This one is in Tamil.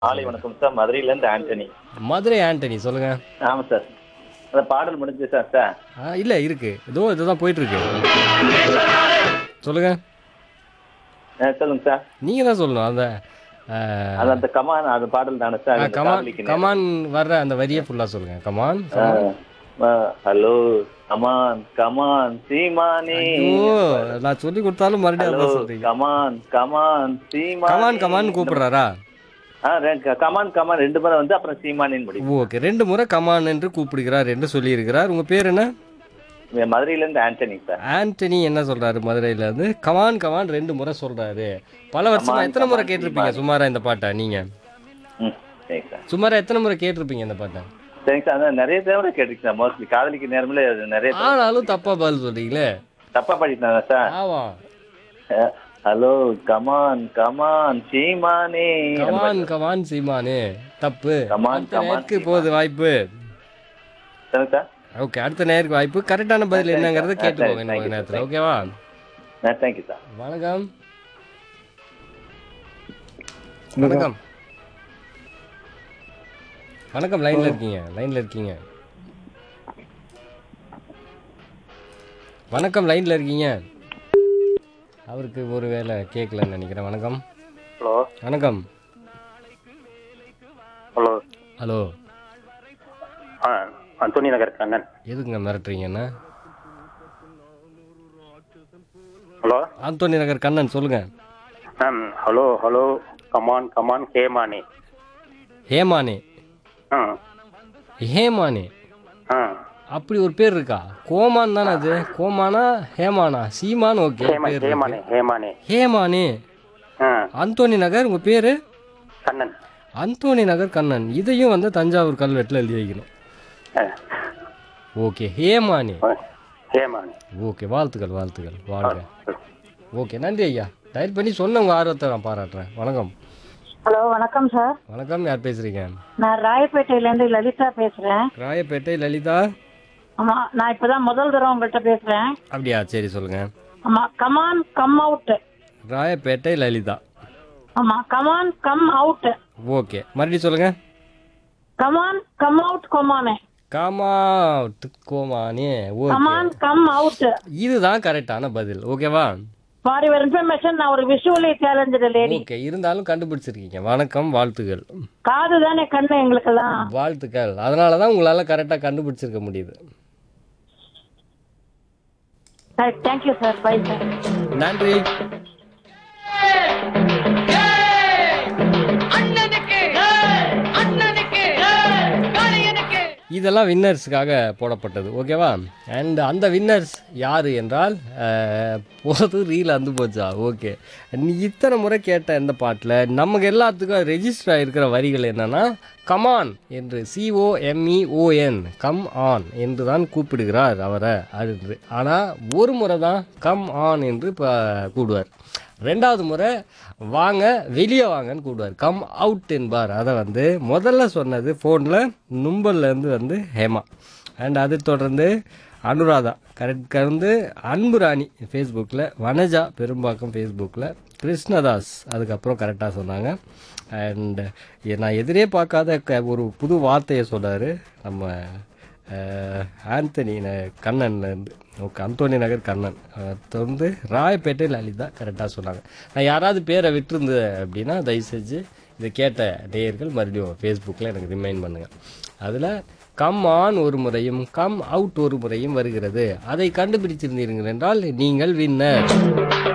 மாலை வணக்கம் சார் மதுரையிலேருந்து ஆண்டனி மதுரை ஆண்டனி சொல்லுங்க ஆமாம் சார் அந்த பாடல் முடிஞ்சு சார் சார் ஆ இல்லை இருக்கு இதோ இதுதான் போயிட்டு இருக்கு சொல்லுங்க ஆ, சொல்லுங்க சார் நீங்க தான் சொல்லணும் அந்த ஆ, அது அந்த கமான் அந்த பாடல் தானே சார் ஆ, அந்த கமான் காதலிக்கு நேரம். கமான் வர்ற அந்த வரியை ஃபுல்லா சொல்லுங்க கமான் ஆ, ஆ, ஹலோ கமான் கமான் சீமானே ஓ நான் சொல்லி கொடுத்தாலும் மறுபடியும் ஹலோ அதான் சொல்றீங்க கமான் கமான் சீமானே கமான் கமான் கூப்பிடுறாரா ஆ ரெ- க- கமான் கமான் ரெண்டு முறை வந்து அப்புறம் சீமானின்னு முடியும் ஓகே ரெண்டு முறை கமான் என்று கூப்பிடுகிறார் என்று சொல்லியிருக்கிறார் உங்க பேர் என்ன மதுரையிலேருந்து ஆண்டனி சார் ஆண்டனி என்ன சொல்றாரு மதுரையில இருந்து கமான் கமான் ரெண்டு முறை சொல்றாரு பல வருஷமா கமான், எத்தனை முறை கமான், கேட்டிருப்பீங்க சுமாரா இந்த பாட்டை நீங்க ம் சரி சார் சுமாரா எத்தனை முறை கேட்டிருப்பீங்க இந்த பாட்டை சரிங்க சார் அதான் நிறைய தடவை கேட்டுருக்கு சார் மோஸ்ட்லி காதலிக்கு நேரமில் நிறைய தடவை ஆனாலும் தப்பா பதில் சொல்றீங்களே தப்பா படிட்டாங்க சார் ஆமா ஹலோ கமான் கமான் சீமானே கமான் கமான் சீமானு தப்பு கமான், அடுத்த கமான், நேருக்கு போகுது வாய்ப்பு சொல்லுங்க சார் ஓகே அடுத்த நேருக்கு வாய்ப்பு கரெக்டான பதில் என்னங்கறத ஆ, கேட்டுக்கோங்க thank இன்னும் you, கொஞ்ச நேரத்துல thank ஓகேவா தேங்க்யூ சார் வணக்கம் வணக்கம் வணக்கம் லைன்ல இருக்கீங்க லைன்ல இருக்கீங்க வணக்கம் லைன்ல இருக்கீங்க அவருக்கு ஒரு வேலை கேட்கலன்னு நினைக்கிறேன் வணக்கம் ஹலோ வணக்கம் ஹலோ ஹலோ ஆ அந்தோனி நகர் கண்ணன் எதுக்குங்க மிரட்டுறீங்கண்ணா ஹலோ ஆந்தோனி நகர் கண்ணன் சொல்லுங்க ma'am hello hello come on come on ஹேமானி ஹேமானே ஆ ஹேமானே ஆ அப்படி ஒரு பேர் இருக்கா கோமான் தானே அது கோமானா ஹேமானா சீமான் ஓகே ஹேமா பேர் இருக்கு. ஹேமானி ஹேமானி ஹேமானே ஆ அந்தோனி நகர் உங்க பேரு கண்ணன் அந்தோனி நகர் கண்ணன் இதையும் வந்து தஞ்சாவூர் கல்வெட்டில் எழுதி வைக்கணும் ஆ, ஓகே ஹேமானே ஆ, ஹேமானி ஓகே வாழ்த்துக்கள் வாழ்த்துக்கள் வாழ்க ஓகே நன்றி ஐயா டயல் பண்ணி சொன்ன உங்க ஆர்வத்தை நான் பாராட்டுறேன் வணக்கம் ஹலோ வணக்கம் சார் வணக்கம் யார் பேசுறீங்க நான் ராயப்பேட்டையிலேருந்து லலிதா பேசுகிறேன் ராயப்பேட்டை லலிதா ஆமாம் நான் இப்போ தான் முதல் தடவை உங்கள்கிட்ட பேசுகிறேன் அப்படியா சரி சொல்லுங்க ஆமாம் come on come out Royapettah Lalitha ஆமாம் கமான் கம் அவுட் ஓகே மறுபடியும் சொல்லுங்க கமான் கம் அவுட் கொமானே காமா கோமானே ஓகே கமான் கம் அவுட் இதுதான் கரெக்டான பதில் ஓகேவா ஃபார் யுவர் இன்ஃபர்மேஷன் நான் ஒரு விஷுவலி சேலஞ்சு லேடி ஓகே இருந்தாலும் கண்டுபிடிச்சிருக்கீங்க வணக்கம் வாழ்த்துக்கள் காது தானே கண்ணு எங்களுக்கெல்லாம் வாழ்த்துக்கள் அதனால தான் உங்களால் கரெக்டாக கண்டுபிடிச்சிருக்க முடியுது தேங்க்யூ சார் பை சார் நன்றி இதெல்லாம் வின்னர்ஸுக்காக போடப்பட்டது ஓகேவா அண்ட் அந்த வின்னர்ஸ் யார் என்றால் அஹ், போது ரீல் வந்து போச்சா ஓகே நீ இத்தனை முறை கேட்ட இந்த பாட்டில் நமக்கு எல்லாத்துக்கும் ரெஜிஸ்டர் ஆகிருக்கிற வரிகள் என்னன்னா கமான் என்று சிஓஎம்இஓஎன் கம் ஆன் என்று தான் கூப்பிடுகிறார் அவரை என்று ஆனால் ஒரு முறை தான் கம் ஆன் என்று இப்போ கூடுவார் ரெண்டாவது முறை வாங்க வெளியே வாங்கன்னு கூடுவார் கம் அவுட் என்பார் அதை வந்து முதல்ல சொன்னது ஃபோனில் நும்பல்லேருந்து வந்து ஹேமா அண்ட் அது தொடர்ந்து அனுராதா கரெக்ட் வந்து அன்பு ராணி ஃபேஸ்புக்கில் வனஜா பெரும்பாக்கம் ஃபேஸ்புக்கில் கிருஷ்ணதாஸ் அதுக்கப்புறம் கரெக்டாக சொன்னாங்க அண்ட் நான் எதிரே பார்க்காத க- ஒரு புது வார்த்தையை சொன்னார் நம்ம அஹ், ஆந்தனி ந- கண்ணன்லேருந்து ஓகே அந்தோனி நகர் கண்ணன் அஹ், தொடர்ந்து ராயப்பேட்டை லலிதா கரெக்டாக சொன்னாங்க நான் யாராவது பேரை விட்டுருந்து அப்படின்னா தயவு செஞ்சு இதை கேட்ட நேயர்கள் மறுபடியும் ஃபேஸ்புக்கில் எனக்கு ரிமைண்ட் பண்ணுங்கள் அதில் கம் ஆன் ஒரு முறையும் கம் அவுட் ஒரு முறையும் வருகிறது அதை கண்டுபிடிச்சிருந்தீர்கள் என்றால் நீங்கள் வின்னர்